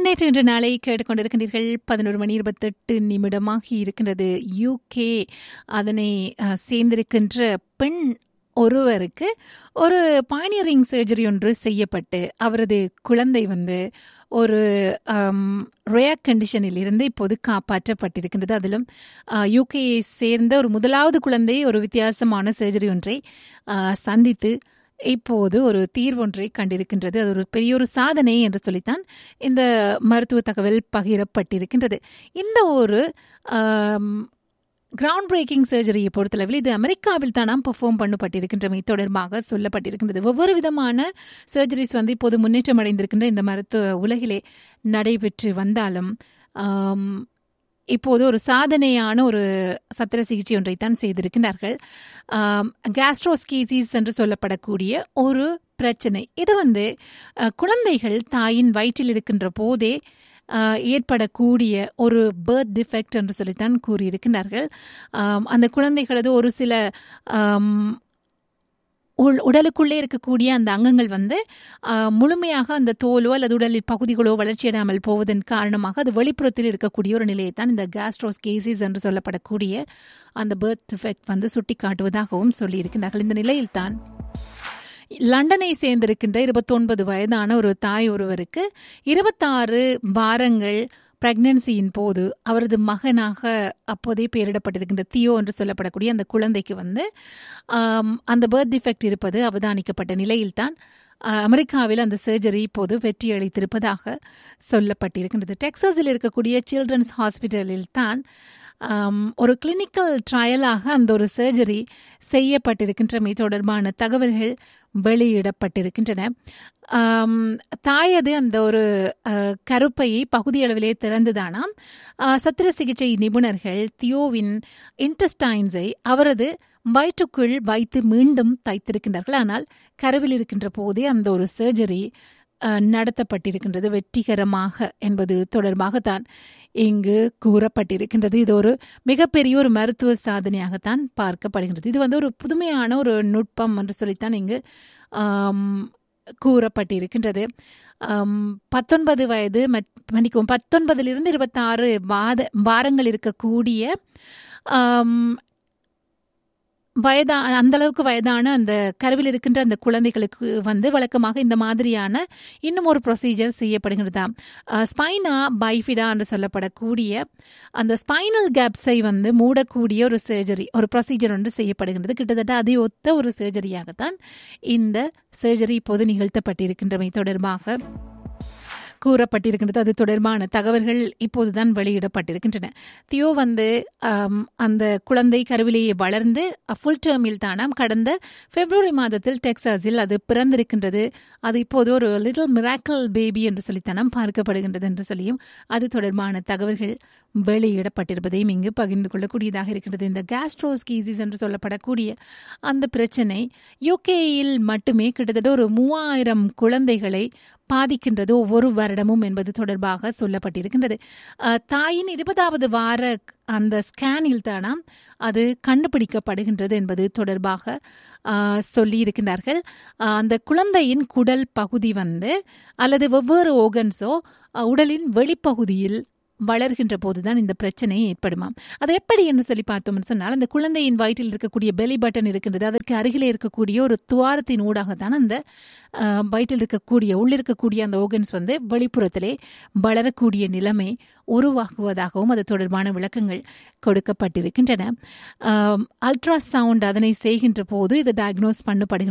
நேற்று இன்று நாளை கேட்டுக்கொண்டிருக்கின்றீர்கள் பதினோரு மணி இருபத்தெட்டு நிமிடமாகி இருக்கின்றது யூகே அதனை அஹ், சேர்ந்திருக்கின்ற பெண் ஒருவருக்கு ஒரு பானியரிங் சர்ஜரி ஒன்று செய்யப்பட்டு அவரது குழந்தை வந்து ஒரு ரேர் கண்டிஷனில் இருந்து இப்போது காப்பாற்றப்பட்டிருக்கின்றது அதிலும் யூகேயை சேர்ந்த ஒரு முதலாவது குழந்தை ஒரு வித்தியாசமான சர்ஜரி ஒன்றை அஹ், சந்தித்து இப்போது ஒரு தீர்வொன்றை கண்டிருக்கின்றது அது ஒரு பெரிய ஒரு சாதனை என்று சொல்லித்தான் இந்த மருத்துவ தகவல் பகிரப்பட்டிருக்கின்றது இந்த ஒரு கிரவுண்ட் பிரேக்கிங் சர்ஜரியை பொறுத்தளவில் இது அமெரிக்காவில் தான் பெர்ஃபார்ம் பண்ணப்பட்டிருக்கின்றமை தொடர்பாக சொல்லப்பட்டிருக்கின்றது ஒவ்வொரு விதமான சர்ஜரிஸ் வந்து இப்போது முன்னேற்றம் அடைந்திருக்கின்ற இந்த மருத்துவ உலகிலே நடைபெற்று வந்தாலும் ஆம், இப்போது ஒரு சாதனையான ஒரு சத்திர சிகிச்சை ஒன்றைத்தான் செய்திருக்கிறார்கள் கேஸ்ட்ரோஸ்கீசிஸ் என்று சொல்லப்படக்கூடிய ஒரு பிரச்சனை இது வந்து அஹ், குழந்தைகள் தாயின் வயிற்றில் இருக்கின்ற போதே அஹ், ஏற்படக்கூடிய ஒரு பேர்த் டிஃபெக்ட் என்று சொல்லித்தான் கூறியிருக்கிறார்கள் ஆம், அந்த குழந்தைகளது ஒரு சில ஆம், உள் உடலுக்குள்ளே இருக்கக்கூடிய அந்த அங்கங்கள் வந்து ஆஹ், முழுமையாக அந்த தோலோ அல்லது உடலில் பகுதிகளோ வளர்ச்சியடையாமல் போவதன் காரணமாக அது வெளிப்புறத்தில் இருக்கக்கூடிய ஒரு நிலையைத்தான் இந்த கேஸ்ட்ரோஸ் கேசிஸ் என்று சொல்லப்படக்கூடிய அந்த பேர்த் டிஃபெக்ட் வந்து சுட்டி காட்டுவதாகவும் சொல்லியிருக்கிறார்கள் இந்த நிலையில்தான் லண்டனை சேர்ந்திருக்கின்ற இருபத்தொன்பது வயதான ஒரு தாய் ஒருவருக்கு இருபத்தாறு வாரங்கள் பிரெக்னன்சியின் போது அவரது மகனாக அப்போதே பெயரிடப்பட்டிருக்கின்ற தியோ என்று சொல்லப்படக்கூடிய அந்த குழந்தைக்கு வந்து ஆம், அந்த பேர்த் டிஃபெக்ட் இருப்பது அவதானிக்கப்பட்ட நிலையில்தான் அஹ், அமெரிக்காவில் அந்த சர்ஜரி இப்போது வெற்றி அளித்திருப்பதாக சொல்லப்பட்டிருக்கின்றது டெக்சாஸில் இருக்கக்கூடிய சில்ட்ரன்ஸ் ஹாஸ்பிட்டலில் தான் ஆம், ஒரு கிளினிக்கல் ட்ரையலாக அந்த ஒரு சர்ஜரி செய்யப்பட்டிருக்கின்றமை தொடர்பான தகவல்கள் வெளியிடப்பட்டிருக்கின்றன ஆம், தாயது அந்த ஒரு அஹ், கருப்பையை பகுதியளவிலே திறந்துதானாம் அஹ், சத்திர சிகிச்சை நிபுணர்கள் தியோவின் இன்டஸ்டைன்ஸை அவரது வயிற்றுக்குள் வைத்து மீண்டும் தைத்திருக்கின்றார்கள் ஆனால் கருவில் இருக்கின்ற போதே அந்த ஒரு சர்ஜரி அஹ், நடத்தப்பட்டிருக்கின்றது வெற்றிகரமாக என்பது தொடர்பாகத்தான் இங்கு கூறப்பட்டிருக்கின்றது இது ஒரு மிகப்பெரிய ஒரு மருத்துவ சாதனையாகத்தான் பார்க்கப்படுகின்றது இது வந்து ஒரு புதுமையான ஒரு நுட்பம் என்று சொல்லித்தான் இங்கு ஆம், கூறப்பட்டிருக்கின்றது ஆம், பத்தொன்பது வயது மத்- மன்னிக்கவும் பத்தொன்பதிலிருந்து இருபத்தாறு வாத வாரங்கள் இருக்கக்கூடிய ஆம், வயதா அந்த அளவுக்கு வயதான அந்த கருவில் இருக்கின்ற அந்த குழந்தைகளுக்கு வந்து வழக்கமாக இந்த மாதிரியான இன்னும் ஒரு ப்ரொசீஜர் செய்யப்படுகிறதாம் ஸ்பைனா பைஃபிடா என்று சொல்லப்படக்கூடிய அந்த ஸ்பைனல் கேப்ஸை வந்து மூடக்கூடிய ஒரு சர்ஜரி ஒரு ப்ரொசீஜர் ஒன்று செய்யப்படுகின்றது கிட்டத்தட்ட அதை ஒத்த ஒரு சர்ஜரியாகத்தான் இந்த சர்ஜரி இப்போது நிகழ்த்தப்பட்டிருக்கின்றமை தொடர்பாக கூறப்பட்டிருக்கின்றது அது தொடர்பான தகவல்கள் இப்போதுதான் வெளியிடப்பட்டிருக்கின்றன தியோ வந்து ஆம், அந்த குழந்தை கருவிலேயே வளர்ந்து ஃபுல் டேர்மில் தானாம் கடந்த பிப்ரவரி மாதத்தில் டெக்சாஸில் அது பிறந்திருக்கின்றது அது இப்போது ஒரு லிட்டில் மிராக்கல் பேபி என்று சொல்லித்தானாம் பார்க்கப்படுகின்றது என்று சொல்லியும் அது தொடர்பான தகவல்கள் வெளியிடப்பட்டிருப்பதையும் இங்கு பகிர்ந்து கொள்ளக்கூடியதாக இருக்கின்றது இந்த கேஸ்ட்ரோஸ்கீசிஸ் என்று சொல்லப்படக்கூடிய அந்த பிரச்சனை யுகேயில் மட்டுமே கிட்டத்தட்ட ஒரு மூவாயிரம் குழந்தைகளை பாதிக்கின்றது ஒவ்வொரு வருடமும் என்பது தொடர்பாக சொல்லப்பட்டிருக்கின்றது அஹ், தாயின் இருபதாவது வார அந்த ஸ்கேனில் தானாம் அது கண்டுபிடிக்கப்படுகின்றது என்பது தொடர்பாக அஹ், சொல்லியிருக்கிறார்கள் அஹ், அந்த குழந்தையின் குடல் பகுதி வந்து அல்லது வெவ்வேறு ஓகன்ஸோ உடலின் வெளிப்பகுதியில் வளர்கின்ற போதுதான் இந்த பிரச்சனை ஏற்படுமாம் அது எப்படி என்று சொல்லி பார்த்தோம்னு சொன்னால் அந்த குழந்தையின் வயிற்றில் இருக்கக்கூடிய பெலி பட்டன் இருக்கின்றது அதற்கு அருகிலே இருக்கக்கூடிய ஒரு துவாரத்தின் ஊடாகத்தான் அந்த அஹ், வயிற்றில் இருக்கக்கூடிய உள்ளிருக்கக்கூடிய அந்த ஓகன்ஸ் வந்து வெளிப்புறத்திலே வளரக்கூடிய நிலைமை உருவாகுவதாகவும் அது தொடர்பான விளக்கங்கள் கொடுக்கப்பட்டிருக்கின்றன அல்ட்ராசவுண்ட் அதனை செய்கின்ற போது இது டயக்னோஸ் பண்ணப்படுகின்ற